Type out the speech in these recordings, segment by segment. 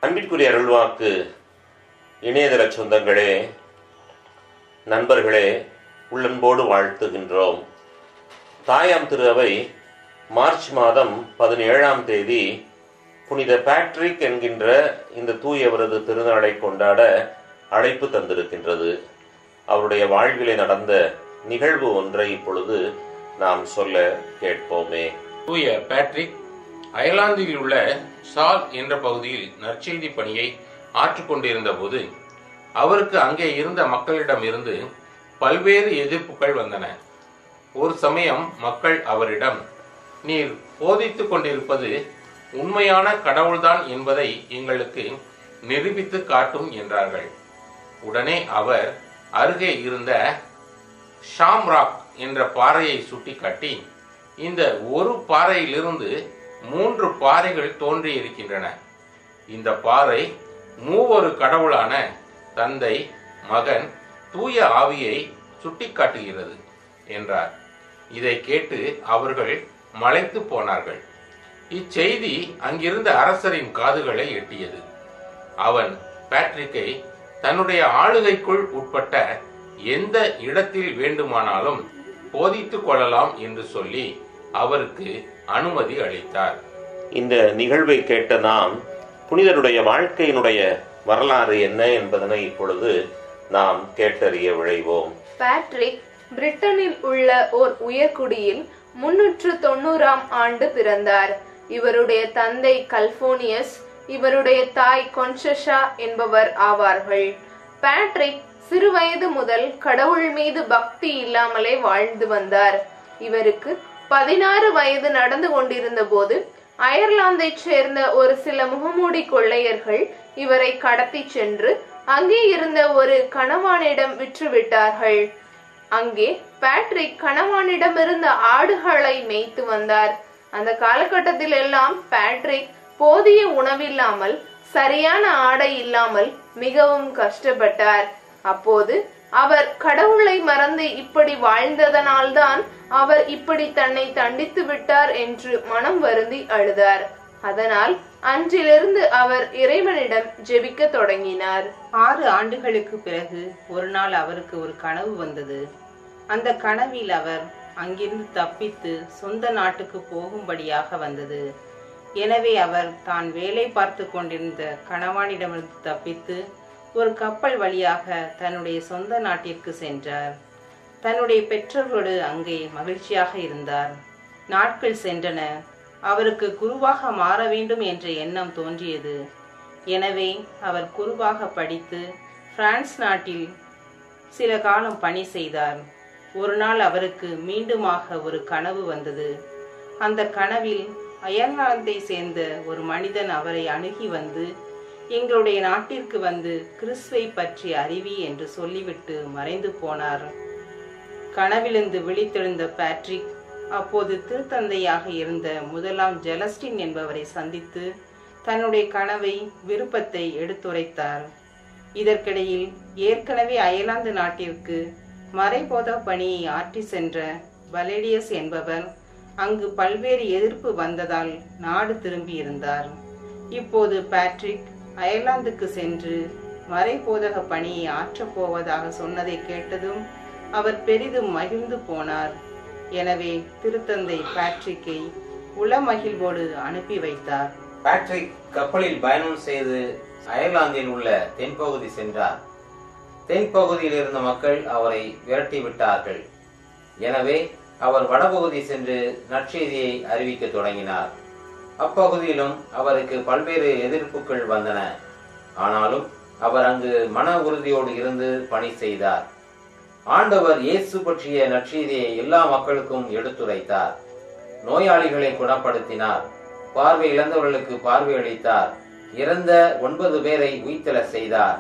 அன்பிற்குரிய அருள்வாக்கு இணையதள சொந்தங்களே நண்பர்களே உள்ளன்போடு வாழ்த்துகின்றோம் தாயாம் திரு அவை மார்ச் மாதம் பதினேழாம் தேதி புனித பேட்ரிக் என்கின்ற இந்த தூயவரது திருநாளை கொண்டாட அழைப்பு தந்திருக்கின்றது அவருடைய வாழ்விலே நடந்த நிகழ்வு ஒன்றை இப்பொழுது நாம் சொல்ல கேட்போமே தூய பேட்ரிக் அயர்லாந்தில் உள்ள சால் என்ற பகுதியில் நற்செய்தி பணியை ஆற்றிக்கொண்டிருந்த போது அவருக்கு அங்கே இருந்த மக்களிடம் இருந்து பல்வேறு எதிர்ப்புகள் வந்தன ஒரு சமயம் மக்கள் அவரிடம் நீர் போதித்துக் கொண்டிருப்பது உண்மையான கடவுள்தான் என்பதை எங்களுக்கு நிரூபித்து காட்டும் என்றார்கள் உடனே அவர் அருகே இருந்த ஷாம்ராக் என்ற பாறையை சுட்டிக்காட்டி இந்த ஒரு பாறையிலிருந்து மூன்று பாறைகள் தோன்றி இருக்கின்றன இந்த பாறை மூவொரு கடவுளான தந்தை மகன் தூய ஆவியை சுட்டிக்காட்டுகிறது என்றார் இதை கேட்டு அவர்கள் மலைத்து போனார்கள் இச்செய்தி அங்கிருந்த அரசரின் காதுகளை எட்டியது அவன் பேட்ரிக்கை தன்னுடைய ஆளுகைக்குள் உட்பட்ட எந்த இடத்தில் வேண்டுமானாலும் போதித்துக் கொள்ளலாம் என்று சொல்லி அவருக்கு அனுமதி அளித்தார் இந்த நிகழ்வை கேட்ட நாம் புனிதருடைய வாழ்க்கையினுடைய வரலாறு என்ன என்பதனை இப்பொழுது நாம் கேட்டறிய விழைவோம் பேட்ரிக் பிரிட்டனில் உள்ள ஓர் உயர்குடியில் முன்னூற்று தொண்ணூறாம் ஆண்டு பிறந்தார் இவருடைய தந்தை கல்போனியஸ் இவருடைய தாய் கொன்சஷா என்பவர் ஆவார்கள் பேட்ரிக் சிறுவயது முதல் கடவுள் மீது பக்தி இல்லாமலே வாழ்ந்து வந்தார் இவருக்கு பதினாறு வயது நடந்து கொண்டிருந்த போது அயர்லாந்தைச் சேர்ந்த ஒரு சில முகமூடி கொள்ளையர்கள் இவரை கடத்தி சென்று அங்கே இருந்த ஒரு கணவானிடம் விற்றுவிட்டார்கள் அங்கே பேட்ரிக் கணவானிடமிருந்த ஆடுகளை மேய்த்து வந்தார் அந்த காலகட்டத்தில் எல்லாம் பேட்ரிக் போதிய உணவில்லாமல் சரியான ஆடை இல்லாமல் மிகவும் கஷ்டப்பட்டார் அப்போது அவர் கடவுளை மறந்து இப்படி வாழ்ந்ததனால்தான் அவர் இப்படி தன்னை தண்டித்து விட்டார் என்று மனம் வருந்தி அழுதார் அதனால் அன்றிலிருந்து அவர் இறைவனிடம் ஜெபிக்க தொடங்கினார் ஆறு ஆண்டுகளுக்கு பிறகு ஒரு நாள் அவருக்கு ஒரு கனவு வந்தது அந்த கனவில் அவர் அங்கிருந்து தப்பித்து சொந்த நாட்டுக்கு போகும்படியாக வந்தது எனவே அவர் தான் வேலை பார்த்து கொண்டிருந்த கணவானிடமிருந்து தப்பித்து ஒரு கப்பல் வழியாக தன்னுடைய சொந்த நாட்டிற்கு சென்றார் தன்னுடைய பெற்றோர்களோடு அங்கே மகிழ்ச்சியாக இருந்தார் நாட்கள் சென்றன அவருக்கு குருவாக மாற வேண்டும் என்ற எண்ணம் தோன்றியது எனவே அவர் குருவாக படித்து பிரான்ஸ் நாட்டில் சில காலம் பணி செய்தார் ஒரு நாள் அவருக்கு மீண்டுமாக ஒரு கனவு வந்தது அந்த கனவில் அயர்லாந்தை சேர்ந்த ஒரு மனிதன் அவரை அணுகி வந்து எங்களுடைய நாட்டிற்கு வந்து கிறிஸ்துவை பற்றி அறிவி என்று சொல்லிவிட்டு மறைந்து போனார் கனவிலிருந்து விழித்தெழுந்த பேட்ரிக் அப்போது திருத்தந்தையாக இருந்த முதலாம் ஜெலஸ்டின் என்பவரை சந்தித்து தன்னுடைய கனவை விருப்பத்தை எடுத்துரைத்தார் இதற்கிடையில் ஏற்கனவே அயர்லாந்து நாட்டிற்கு மறைபோத பணியை ஆற்றி சென்ற பலேடியஸ் என்பவர் அங்கு பல்வேறு எதிர்ப்பு வந்ததால் நாடு திரும்பியிருந்தார் இப்போது பேட்ரிக் அயர்லாந்துக்கு சென்று மறைபோதக பணியை ஆற்றப் போவதாக சொன்னதை கேட்டதும் அவர் பெரிதும் மகிழ்ந்து போனார் எனவே திருத்தந்தை பேட்ரிக்கை உளமகிழ்வோடு அனுப்பி வைத்தார் பேட்ரிக் கப்பலில் பயணம் செய்து அயர்லாந்தில் உள்ள தென்பகுதி சென்றார் தென்பகுதியில் இருந்த மக்கள் அவரை விரட்டி விட்டார்கள் எனவே அவர் வடபகுதி சென்று நற்செய்தியை அறிவிக்க தொடங்கினார் அப்பகுதியிலும் அவருக்கு பல்வேறு எதிர்ப்புகள் வந்தன ஆனாலும் அவர் அங்கு மன உறுதியோடு இருந்து பணி செய்தார் ஆண்டவர் இயேசு பற்றிய நற்செய்தியை எல்லா மக்களுக்கும் எடுத்துரைத்தார் நோயாளிகளை குணப்படுத்தினார் பார்வை இழந்தவர்களுக்கு பார்வை அளித்தார் இறந்த ஒன்பது பேரை உயிர்த்தெழ செய்தார்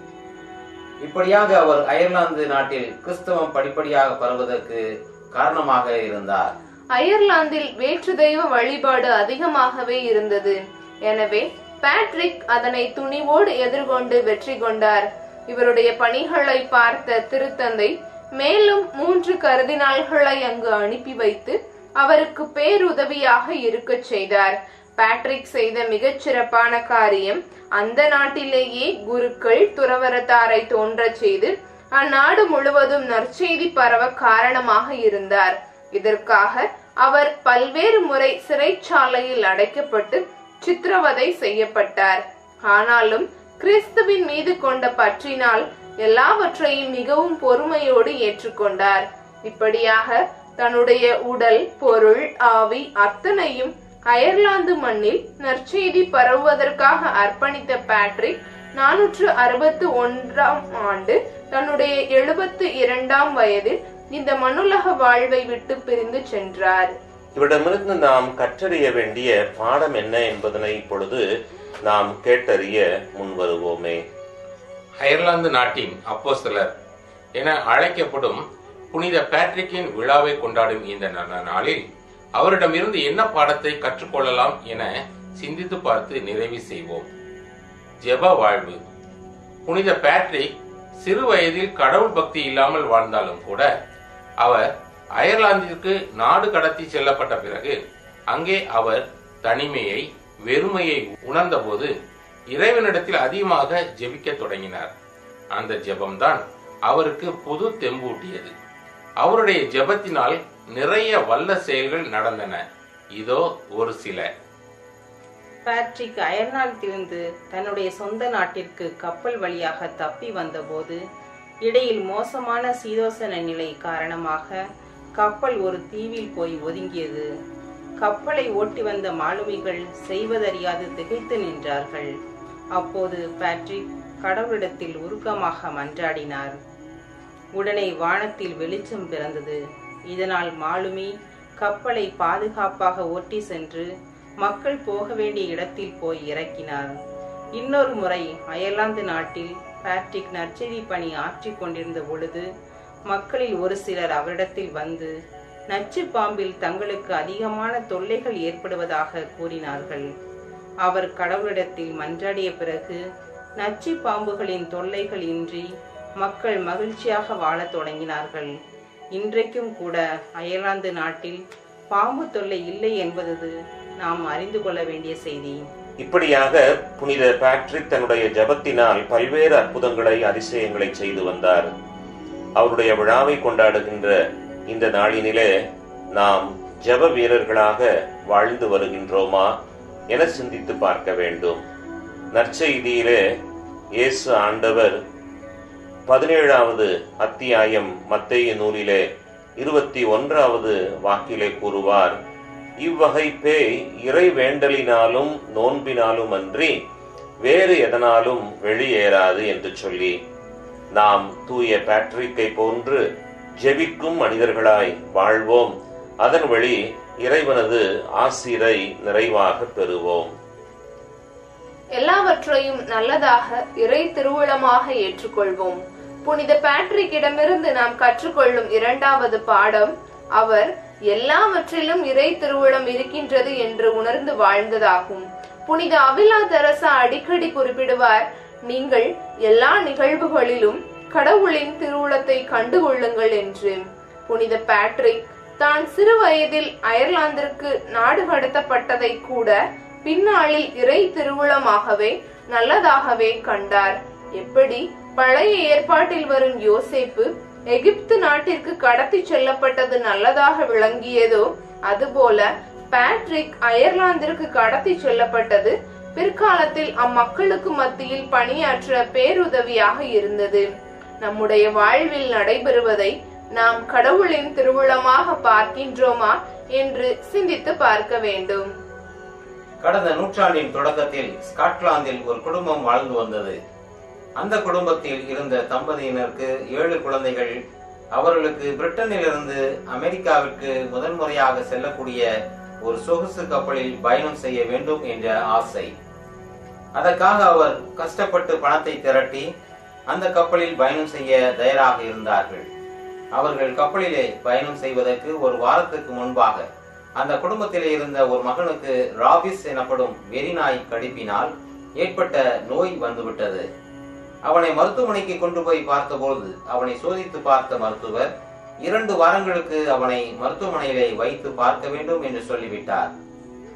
இப்படியாக அவர் அயர்லாந்து நாட்டில் கிறிஸ்தவம் படிப்படியாக பரவுவதற்கு காரணமாக இருந்தார் அயர்லாந்தில் வேற்று தெய்வ வழிபாடு அதிகமாகவே இருந்தது எனவே பேட்ரிக் அதனை துணிவோடு எதிர்கொண்டு வெற்றி கொண்டார் இவருடைய பணிகளை பார்த்த திருத்தந்தை மேலும் மூன்று கருதினாள்களை அங்கு அனுப்பி வைத்து அவருக்கு பேருதவியாக இருக்கச் செய்தார் பேட்ரிக் செய்த மிகச் சிறப்பான காரியம் அந்த நாட்டிலேயே குருக்கள் துறவரத்தாரை தோன்றச் செய்து அந்நாடு முழுவதும் நற்செய்தி பரவ காரணமாக இருந்தார் இதற்காக அவர் பல்வேறு முறை சிறைச்சாலையில் அடைக்கப்பட்டு சித்திரவதை செய்யப்பட்டார் ஆனாலும் கிறிஸ்துவின் மீது கொண்ட பற்றினால் எல்லாவற்றையும் மிகவும் பொறுமையோடு ஏற்றுக்கொண்டார் இப்படியாக தன்னுடைய உடல் பொருள் ஆவி அத்தனையும் அயர்லாந்து மண்ணில் நற்செய்தி பரவுவதற்காக அர்ப்பணித்த பேட்ரிக் நானூற்று அறுபத்து ஒன்றாம் ஆண்டு தன்னுடைய எழுபத்து இரண்டாம் வயதில் இந்த மண்ணுலக வாழ்வை விட்டு பிரிந்து சென்றார் இவரிடமிருந்து நாம் கற்றறிய வேண்டிய பாடம் என்ன என்பதனை இப்பொழுது நாம் கேட்டறிய முன்வருவோமே அயர்லாந்து நாட்டின் அப்போஸ்தலர் என அழைக்கப்படும் புனித பேட்ரிக்கின் விழாவை கொண்டாடும் இந்த ந- நாளில் அவரிடமிருந்து என்ன பாடத்தை கற்றுக்கொள்ளலாம் என சிந்தித்து பார்த்து நிறைவு செய்வோம் ஜெப வாழ்வு புனித பேட்ரிக் சிறு வயதில் கடவுள் பக்தி இல்லாமல் வாழ்ந்தாலும் கூட அவர் அயர்லாந்திற்கு நாடு கடத்தி செல்லப்பட்ட பிறகு அங்கே அவர் தனிமையை வெறுமையை உணர்ந்தபோது இறைவனிடத்தில் அதிகமாக ஜெபிக்க தொடங்கினார் அந்த ஜெபம்தான் அவருக்கு புது தெம்பூட்டியது அவருடைய ஜெபத்தினால் நிறைய வல்ல செயல்கள் நடந்தன இதோ ஒரு சில பேட்ரிக் அயர்லாந்திலிருந்து தன்னுடைய சொந்த நாட்டிற்கு கப்பல் வழியாக தப்பி வந்தபோது இடையில் மோசமான சீதோசன நிலை காரணமாக கப்பல் ஒரு தீவில் போய் ஒதுங்கியது கப்பலை ஓட்டி வந்த மாலுமிகள் செய்வதறியாது திகைத்து நின்றார்கள் அப்போது பேட்ரிக் கடவுளிடத்தில் உருக்கமாக மன்றாடினார் உடனே வானத்தில் வெளிச்சம் பிறந்தது இதனால் மாலுமி கப்பலை பாதுகாப்பாக ஓட்டி சென்று மக்கள் போக வேண்டிய இடத்தில் போய் இறக்கினார் இன்னொரு முறை அயர்லாந்து நாட்டில் பேட்ரிக் நற்செய்தி பணி ஆற்றிக் கொண்டிருந்த பொழுது மக்களில் ஒரு சிலர் அவரிடத்தில் வந்து நச்சு பாம்பில் தங்களுக்கு அதிகமான தொல்லைகள் ஏற்படுவதாக கூறினார்கள் அவர் கடவுளிடத்தில் மன்றாடிய பிறகு நச்சு பாம்புகளின் தொல்லைகள் இன்றி மக்கள் மகிழ்ச்சியாக வாழத் தொடங்கினார்கள் இன்றைக்கும் கூட அயர்லாந்து நாட்டில் பாம்பு தொல்லை இல்லை என்பது நாம் அறிந்து கொள்ள வேண்டிய செய்தி இப்படியாக புனித பேட்ரிக் தன்னுடைய ஜெபத்தினால் பல்வேறு அற்புதங்களை அதிசயங்களை செய்து வந்தார் அவருடைய விழாவை கொண்டாடுகின்ற இந்த நாளினிலே நாம் ஜெப வீரர்களாக வாழ்ந்து வருகின்றோமா என சிந்தித்து பார்க்க வேண்டும் நற்செய்தியிலே இயேசு ஆண்டவர் பதினேழாவது அத்தியாயம் மத்தேயு நூலிலே இருபத்தி ஒன்றாவது வாக்கிலே கூறுவார் இவ்வகை பேய் இறை வேண்டலினாலும் நோன்பினாலும் அன்றி வேறு எதனாலும் வெளியேறாது என்று சொல்லி நாம் தூய பேட்ரிக்கை போன்று ஜெபிக்கும் மனிதர்களாய் வாழ்வோம் அதன் வழி இறைவனது ஆசிரை நிறைவாக பெறுவோம் எல்லாவற்றையும் நல்லதாக இறை திருவுளமாக ஏற்றுக்கொள்வோம் புனித பேட்ரிக்கிடமிருந்து நாம் கற்றுக்கொள்ளும் இரண்டாவது பாடம் அவர் எல்லாவற்றிலும் இறை திருவுளம் இருக்கின்றது என்று உணர்ந்து வாழ்ந்ததாகும் புனித அவிலா தெரசா அடிக்கடி குறிப்பிடுவார் நீங்கள் எல்லா நிகழ்வுகளிலும் கடவுளின் திருவுளத்தை கண்டுகொள்ளுங்கள் என்று புனித பேட்ரிக் தான் சிறு வயதில் அயர்லாந்திற்கு நாடு கடத்தப்பட்டதை கூட பின்னாளில் இறை திருவுளமாகவே நல்லதாகவே கண்டார் எப்படி பழைய ஏற்பாட்டில் வரும் யோசேப்பு எகிப்து நாட்டிற்கு கடத்தி செல்லப்பட்டது நல்லதாக விளங்கியதோ அதுபோல பேட்ரிக் அயர்லாந்திற்கு கடத்தி செல்லப்பட்டது பிற்காலத்தில் அம்மக்களுக்கு மத்தியில் பணியாற்ற பேருதவியாக இருந்தது நம்முடைய வாழ்வில் நடைபெறுவதை நாம் கடவுளின் திருவுளமாக பார்க்கின்றோமா என்று சிந்தித்து பார்க்க வேண்டும் கடந்த நூற்றாண்டின் தொடக்கத்தில் ஸ்காட்லாந்தில் ஒரு குடும்பம் வாழ்ந்து வந்தது அந்த குடும்பத்தில் இருந்த தம்பதியினருக்கு ஏழு குழந்தைகள் அவர்களுக்கு பிரிட்டனிலிருந்து அமெரிக்காவிற்கு முதன் முறையாக செல்லக்கூடிய ஒரு சொகுசு கப்பலில் பயணம் செய்ய வேண்டும் என்ற ஆசை அதற்காக அவர் கஷ்டப்பட்டு பணத்தை திரட்டி அந்த கப்பலில் பயணம் செய்ய தயாராக இருந்தார்கள் அவர்கள் கப்பலிலே பயணம் செய்வதற்கு ஒரு வாரத்துக்கு முன்பாக அந்த குடும்பத்திலே இருந்த ஒரு மகனுக்கு ராபிஸ் எனப்படும் வெறிநாய் கடிப்பினால் ஏற்பட்ட நோய் வந்துவிட்டது அவனை மருத்துவமனைக்கு கொண்டு போய் பார்த்தபோது அவனை சோதித்து பார்த்த மருத்துவர் இரண்டு வாரங்களுக்கு அவனை மருத்துவமனையிலே வைத்து பார்க்க வேண்டும் என்று சொல்லிவிட்டார்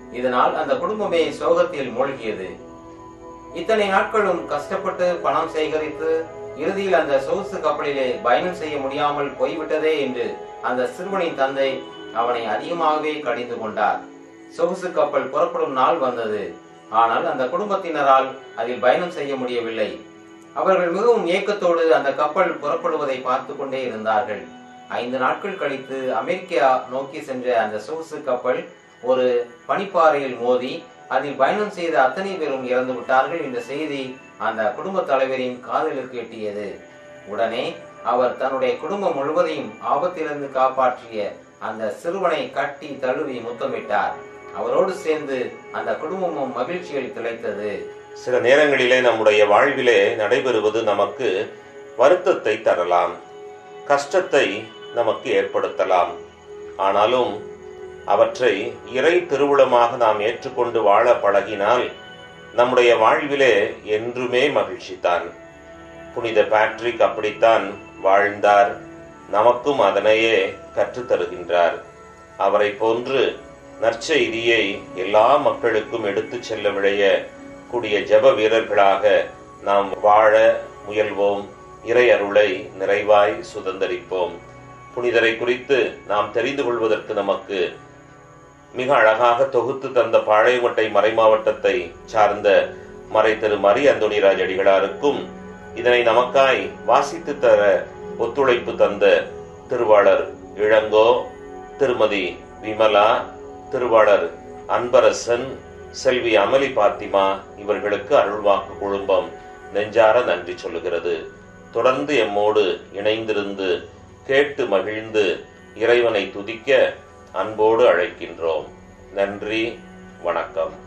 இதனால் அந்த குடும்பமே சோகத்தில் மூழ்கியது இத்தனை நாட்களும் கஷ்டப்பட்டு பணம் சேகரித்து இறுதியில் அந்த சொகுசு கப்பலிலே பயணம் செய்ய முடியாமல் போய்விட்டதே என்று அந்த சிறுவனின் தந்தை அவனை அதிகமாகவே கடிந்து கொண்டார் சொகுசு கப்பல் புறப்படும் நாள் வந்தது ஆனால் அந்த குடும்பத்தினரால் அதில் பயணம் செய்ய முடியவில்லை அவர்கள் மிகவும் ஏக்கத்தோடு அந்த கப்பல் புறப்படுவதை பார்த்து கொண்டே இருந்தார்கள் ஐந்து நாட்கள் கழித்து அமெரிக்கா நோக்கி சென்ற அந்த சொகுசு கப்பல் ஒரு பனிப்பாறையில் மோதி அதில் பயணம் செய்த அத்தனை பேரும் இறந்து விட்டார்கள் என்ற செய்தி அந்த குடும்ப தலைவரின் காதலுக்கு எட்டியது உடனே அவர் தன்னுடைய குடும்பம் முழுவதையும் ஆபத்திலிருந்து காப்பாற்றிய அந்த சிறுவனை கட்டி தழுவி முத்தமிட்டார் அவரோடு சேர்ந்து அந்த குடும்பமும் மகிழ்ச்சியில் திளைத்தது சில நேரங்களிலே நம்முடைய வாழ்விலே நடைபெறுவது நமக்கு வருத்தத்தை தரலாம் கஷ்டத்தை நமக்கு ஏற்படுத்தலாம் ஆனாலும் அவற்றை இறை திருவுளமாக நாம் ஏற்றுக்கொண்டு வாழ பழகினால் நம்முடைய வாழ்விலே என்றுமே மகிழ்ச்சிதான் புனித பேட்ரிக் அப்படித்தான் வாழ்ந்தார் நமக்கும் அதனையே கற்றுத்தருகின்றார் அவரை போன்று நற்செய்தியை எல்லா மக்களுக்கும் எடுத்துச் செல்ல விளைய கூடிய ஜெப வீரர்களாக நாம் வாழ முயல்வோம் இறை அருளை நிறைவாய் சுதந்தரிப்போம் புனிதரை குறித்து நாம் தெரிந்து கொள்வதற்கு நமக்கு மிக அழகாக தொகுத்து தந்த பாளையங்கோட்டை மறைமாவட்டத்தை சார்ந்த மறை திரு மரி அந்தோணிராஜ் அடிகளாருக்கும் இதனை நமக்காய் வாசித்து தர ஒத்துழைப்பு தந்த திருவாளர் இளங்கோ திருமதி விமலா திருவாளர் அன்பரசன் செல்வி அமளி பாத்திமா இவர்களுக்கு அருள்வாக்கு குழுமம் நெஞ்சார நன்றி சொல்லுகிறது தொடர்ந்து எம்மோடு இணைந்திருந்து கேட்டு மகிழ்ந்து இறைவனை துதிக்க அன்போடு அழைக்கின்றோம் நன்றி வணக்கம்